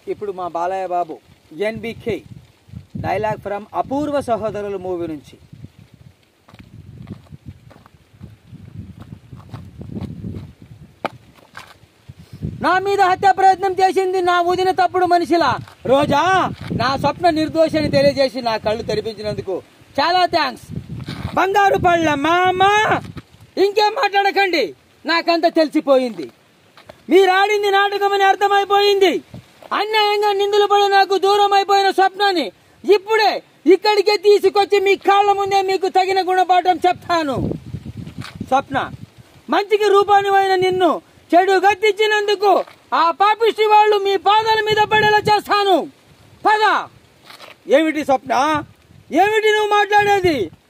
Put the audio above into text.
ఇప్పుడు మా Balayya Babu NBK dialogue from Apoorva Sahodarulu movie నుంచి నా మీద హత్య ప్రయత్నం చేసింది నా ఊదిన తప్పుడు మనిషిలా రోజా నా స్వప్న నిర్దోషి అని తెలియజేసి నా కళ్ళు తెరిపించినందుకు చాలా థ్యాంక్స్ బంగారు పళ్ళ మామ ఇంకేం మాట్లాడకండి నాకంత తెలిసిపోయింది మీరాడింది నాటకమని అర్థమైపోయింది అన్యాయంగా నిందులు పడి నాకు దూరం అయిపోయిన స్వప్నాన్ని ఇప్పుడే ఇక్కడికే తీసుకొచ్చి మీ కాళ్ళ ముందే మీకు తగిన గుణపాఠం చెప్తాను స్వప్న మంచికి రూపానివైన నిన్ను చెడు గద్దించినందుకు ఆ పాపిష్టి వాళ్ళు మీ పాదాల మీద పడేలా చేస్తాను పద ఏమిటి స్వప్న ఏమిటి నువ్వు మాట్లాడేది